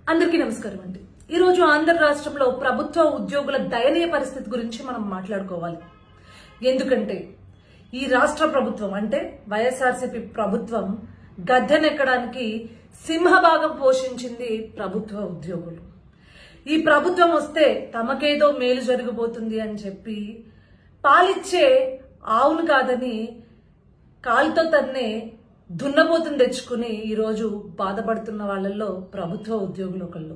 అందరికీ నమస్కారం అండి ఈరోజు ఆంధ్ర రాష్ట్రంలో ప్రభుత్వ ఉద్యోగుల దయనీయ పరిస్థితి గురించి మనం మాట్లాడుకోవాలి ఎందుకంటే ఈ రాష్ట్ర ప్రభుత్వం అంటే వైఎస్ఆర్సీపీ ప్రభుత్వం గద్దెనెక్కడానికి సింహభాగం పోషించింది ప్రభుత్వ ఉద్యోగులు ఈ ప్రభుత్వం వస్తే తమకేదో మేలు జరిగిపోతుంది అని చెప్పి పాలిచ్చే ఆవును కాదని కాలుతో తన్నే దున్నపోతుని తెచ్చుకుని ఈరోజు బాధపడుతున్న వాళ్ళల్లో ప్రభుత్వ ఉద్యోగులు ఒకళ్ళు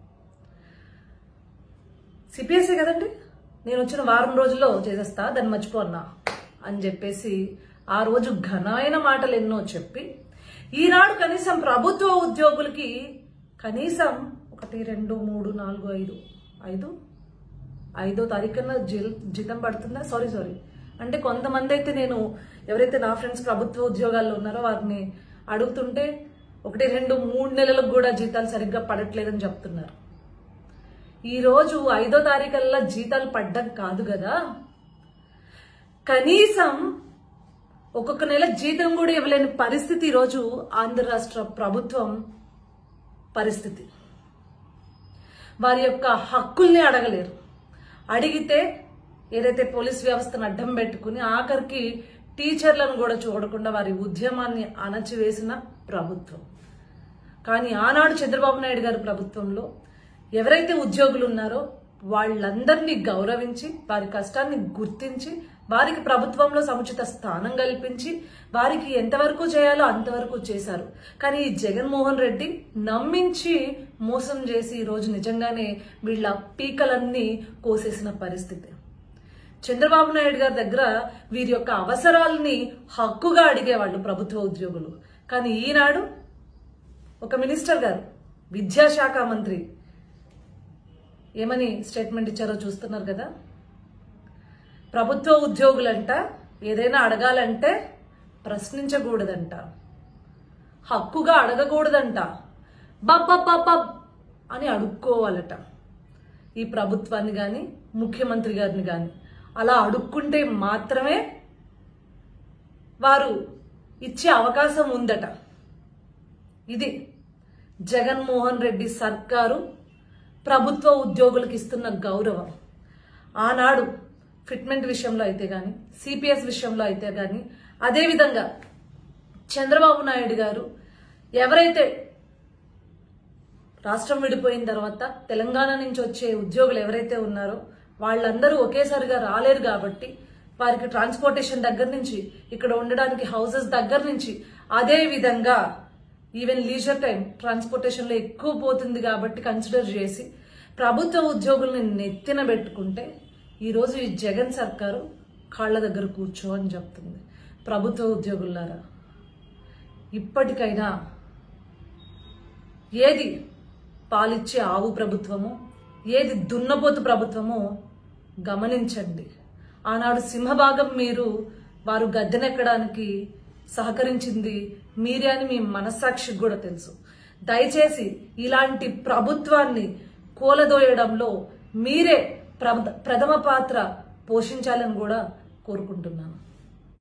సిపిఎస్సీ కదండి నేను వచ్చిన వారం రోజుల్లో చేసేస్తా దాన్ని మర్చిపో అన్నా అని చెప్పేసి ఆ రోజు ఘనమైన మాటలు ఎన్నో చెప్పి ఈనాడు కనీసం ప్రభుత్వ ఉద్యోగులకి కనీసం ఒకటి రెండు మూడు నాలుగు ఐదు ఐదు ఐదో తారీఖున జీ- జీతం పడుతుందా సారీ సారీ అంటే కొంతమంది అయితే నేను ఎవరైతే నా ఫ్రెండ్స్ ప్రభుత్వ ఉద్యోగాల్లో ఉన్నారో వారిని అడుగుతుంటే ఒకటి రెండు మూడు నెలలకు కూడా జీతాలు సరిగ్గా పడట్లేదని చెప్తున్నారు ఈ రోజు ఐదో తారీఖుల్లో జీతాలు పడ్డం కాదు కదా కనీసం ఒక్కొక్క నెల జీతం కూడా ఇవ్వలేని పరిస్థితి ఈరోజు ఆంధ్ర రాష్ట్ర ప్రభుత్వం పరిస్థితి వారి యొక్క హక్కుల్ని అడగలేరు అడిగితే ఏదైతే పోలీస్ వ్యవస్థను అడ్డం పెట్టుకుని ఆఖరికి టీచర్లను కూడా చూడకుండా వారి ఉద్యమాన్ని అణచివేసిన ప్రభుత్వం కానీ ఆనాడు చంద్రబాబు నాయుడు గారి ప్రభుత్వంలో ఎవరైతే ఉద్యోగులు ఉన్నారో వాళ్ళందరినీ గౌరవించి వారి కష్టాన్ని గుర్తించి వారికి ప్రభుత్వంలో సముచిత స్థానం కల్పించి వారికి ఎంతవరకు చేయాలో అంతవరకు చేశారు కానీ ఈ జగన్మోహన్ రెడ్డి నమ్మించి మోసం చేసి ఈ రోజు నిజంగానే వీళ్ళ పీకలన్నీ కోసేసిన పరిస్థితి చంద్రబాబు నాయుడు గారి దగ్గర వీరి యొక్క అవసరాలని హక్కుగా అడిగేవాళ్ళు ప్రభుత్వ ఉద్యోగులు కానీ ఈనాడు ఒక మినిస్టర్ గారు విద్యాశాఖ మంత్రి ఏమని స్టేట్మెంట్ ఇచ్చారో చూస్తున్నారు కదా ప్రభుత్వ ఉద్యోగులంట ఏదైనా అడగాలంటే ప్రశ్నించకూడదంట హక్కుగా అడగకూడదంట బబ్బబ్బబ్బబ్ అని అడుక్కోవాలట ఈ ప్రభుత్వాన్ని కానీ ముఖ్యమంత్రి గారిని కానీ అలా అడుక్కుంటే మాత్రమే వారు ఇచ్చే అవకాశం ఉందట ఇది జగన్మోహన్ రెడ్డి సర్కారు ప్రభుత్వ ఉద్యోగులకు ఇస్తున్న గౌరవం ఆనాడు ఫిట్మెంట్ విషయంలో అయితే కానీ సిపిఎస్ విషయంలో అయితే కానీ అదేవిధంగా చంద్రబాబు నాయుడు గారు ఎవరైతే రాష్ట్రం విడిపోయిన తర్వాత తెలంగాణ నుంచి వచ్చే ఉద్యోగులు ఎవరైతే ఉన్నారో వాళ్ళందరూ ఒకేసారిగా రాలేరు కాబట్టి వారికి ట్రాన్స్పోర్టేషన్ దగ్గర నుంచి ఇక్కడ ఉండడానికి హౌసెస్ దగ్గర నుంచి అదే విధంగా ఈవెన్ లీజర్ టైం ట్రాన్స్పోర్టేషన్ లో ఎక్కువ పోతుంది కాబట్టి కన్సిడర్ చేసి ప్రభుత్వ ఉద్యోగుల్ని నెత్తిన పెట్టుకుంటే ఈరోజు ఈ జగన్ సర్కారు కాళ్ళ దగ్గర కూర్చో అని చెప్తుంది ప్రభుత్వ ఉద్యోగులారా ఇప్పటికైనా ఏది పాలిచ్చే ఆవు ప్రభుత్వమో ఏది దున్నపోతు ప్రభుత్వమో గమనించండి ఆనాడు సింహభాగం మీరు వారు గద్దెనెక్కడానికి సహకరించింది మీరే అని మీ మనస్సాక్షికి కూడా తెలుసు దయచేసి ఇలాంటి ప్రభుత్వాన్ని కూలదోయడంలో మీరే ప్రథ- ప్రథమ పాత్ర పోషించాలని కూడా కోరుకుంటున్నాను